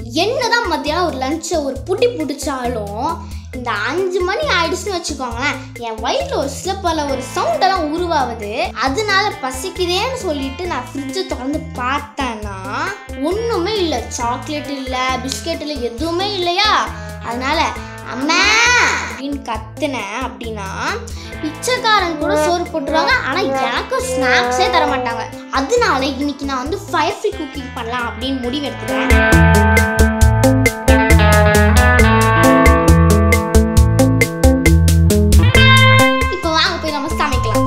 என்னதான் மத்தியானம் ஒரு லஞ்சை ஒரு புடி பிடிச்சாலும் இந்த அஞ்சு மணி ஆயிடுச்சுன்னு வச்சுக்கோங்களேன் என் வயிற்றுல ஒரு சில பல ஒரு சவுண்டெல்லாம் உருவாகுது அதனால பசிக்குதேன்னு சொல்லிட்டு நான் ஃப்ரிட்ஜை திறந்து பார்த்தேன்னா ஒன்றுமே இல்லை சாக்லேட் இல்லை பிஸ்கெட் இல்லை எதுவுமே இல்லையா அதனால அம்மா அப்படின்னு கத்துனேன் அப்படின்னா பிச்சைக்காரன் கூட சோறு போட்டுருவாங்க ஆனால் எனக்கு ஸ்நாக்ஸே தர மாட்டாங்க அதனால இன்னைக்கு நான் வந்து ஃபயர் ஃப்ரீ குக்கிங் பண்ணலாம் அப்படின்னு முடிவு எடுத்துக்கிறேன் இப்போ வாங்க போய் நம்ம சமைக்கலாம்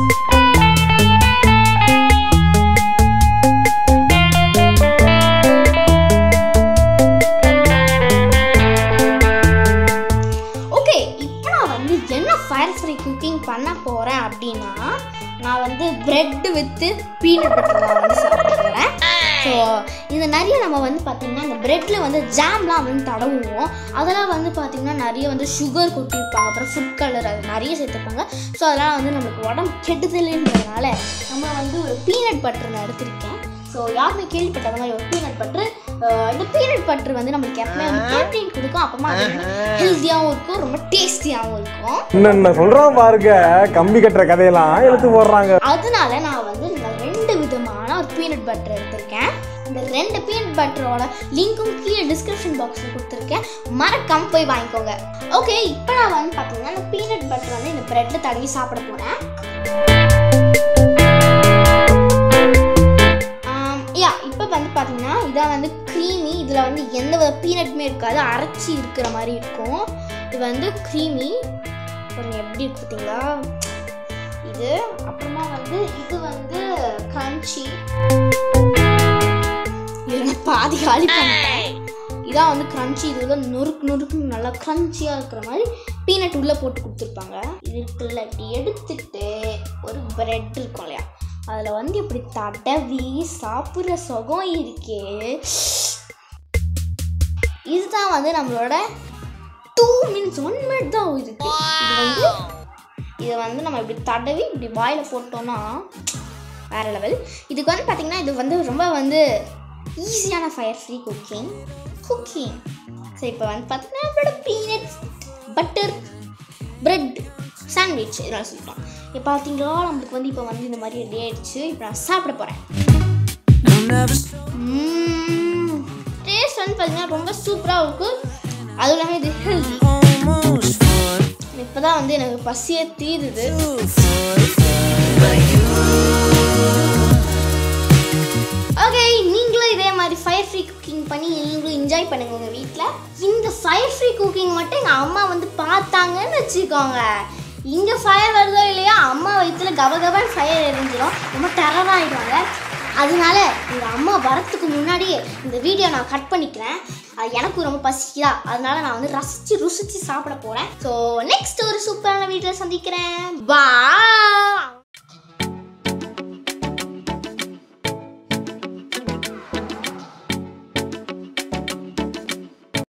ஓகே இப்போ நான் வந்து என்ன ஃபயர் ஃப்ரீ குக்கிங் பண்ண போகிறேன் அப்படின்னா நான் வந்து பிரெட் வித்து பீனட் பட்டர் தான் வந்து சாப்பிட போகிறேன் ஸோ இது நிறைய நம்ம வந்து பார்த்திங்கன்னா இந்த ப்ரெட்டில் வந்து ஜாம்லாம் வந்து தடவுவோம் அதெல்லாம் வந்து பார்த்திங்கன்னா நிறைய வந்து சுகர் கொட்டியிருப்பாங்க அப்புறம் ஃபுட் கலர் அது நிறைய சேர்த்துருப்பாங்க ஸோ அதெல்லாம் வந்து நம்மளுக்கு உடம்பு கெடுதலுன்றதுனால நம்ம வந்து ஒரு பீனட் பட்டர் நான் எடுத்திருக்கேன் ஸோ யாருமே கேள்விப்பட்டாத மாதிரி ஒரு பீனட் பட்டர் இந்த பீனட் பட்டர் வந்து நம்மளுக்கு எப்பவுமே வந்து ப்ரோட்டீன் கொடுக்கும் அப்புறமா அது ஹெல்த்தியாகவும் இருக்கும் ரொம்ப டேஸ்டியாகவும் இருக்கும் என்னென்ன சொல்றான் பாருங்க கம்பி கட்டுற கதையெல்லாம் எடுத்து போடுறாங்க அதனால நான் வந்து இந்த ரெண்டு விதமான ஒரு பீனட் பட்டர் எடுத்திருக்கேன் இந்த ரெண்டு பீனட் பட்டரோட லிங்க்கும் கீழே டிஸ்கிரிப்ஷன் பாக்ஸில் கொடுத்துருக்கேன் மறக்காம போய் வாங்கிக்கோங்க ஓகே இப்போ நான் வந்து பார்த்தீங்கன்னா இந்த பீனட் பட்டர் வந்து இந்த ப்ரெட்டில் தடவி சாப்பிட போகிறேன் யா இப்போ வந்து பார்த்தீங்கன்னா இதான் வந்து க்ரீமி இதில் வந்து எந்த வித பீனட்டுமே இருக்காது அரைச்சி இருக்கிற மாதிரி இருக்கும் இது வந்து க்ரீமி பாருங்க எப்படி இருக்கு பார்த்தீங்களா இது அப்புறமா வந்து இது வந்து கிரன்ச்சி இது நான் பாதி காலி பண்ணிட்டேன் இதான் வந்து கிரன்ச்சி இது வந்து நொறுக்கு நொறுக்கு நல்லா கிரன்ச்சியாக இருக்கிற மாதிரி பீனட் உள்ளே போட்டு கொடுத்துருப்பாங்க இது இருக்குல்ல இப்படி எடுத்துட்டு ஒரு பிரெட் இருக்கும் இல்லையா அதில் வந்து இப்படி தடவி சாப்பிட்ற சுகம் இருக்கே இதுதான் வந்து நம்மளோட டூ மினிட்ஸ் ஒன் மினிட் தான் இருக்கு இது வந்து இதை வந்து நம்ம இப்படி தடவி இப்படி வாயில் போட்டோம்னா வேற லெவல் இதுக்கு வந்து பார்த்திங்கன்னா இது வந்து ரொம்ப வந்து ஈஸியான fire free cooking cooking so இப்போ வந்து பார்த்தீங்கன்னா நம்மளோட பீனட்ஸ் பட்டர் பிரெட் சாண்ட்விச் இதெல்லாம் சொல்லிட்டோம் இப்போ பார்த்தீங்களா நம்மளுக்கு வந்து இப்போ வந்து இந்த மாதிரி ரெடி ஆயிடுச்சு இப்போ நான் சாப்பிட போகிறேன் டேஸ்ட் வந்து பார்த்தீங்கன்னா ரொம்ப சூப்பராக இருக்கும் அதுவும் இல்லாமல் இது ஹெல்தி இப்போ தான் வந்து எனக்கு பசியே தீருது ஓகே நீங்களும் இதே மாதிரி ஃபயர் ஃப்ரீ குக்கிங் பண்ணி நீங்களும் என்ஜாய் பண்ணுங்க உங்கள் வீட்டில் இந்த ஃபயர் ஃப்ரீ குக்கிங் மட்டும் எங்கள் அம்மா வந்து பார்த்தாங்கன்னு வச்சுக்கோங்க இங்கே ஃபயர் வருதோ இல்லையா அம்மா வயிற்றுல கபகபன்னு ஃபயர் எரிஞ்சிடும் ரொம்ப டெரர் ஆகிடுவாங்க அதனால எங்கள் அம்மா வரத்துக்கு முன்னாடியே இந்த வீடியோ நான் கட் பண்ணிக்கிறேன் அது எனக்கும் ரொம்ப பசிக்குதா அதனால நான் வந்து ரசித்து ருசித்து சாப்பிட போகிறேன் ஸோ நெக்ஸ்ட் ஒரு சூப்பரான வீடியோ சந்திக்கிறேன் பா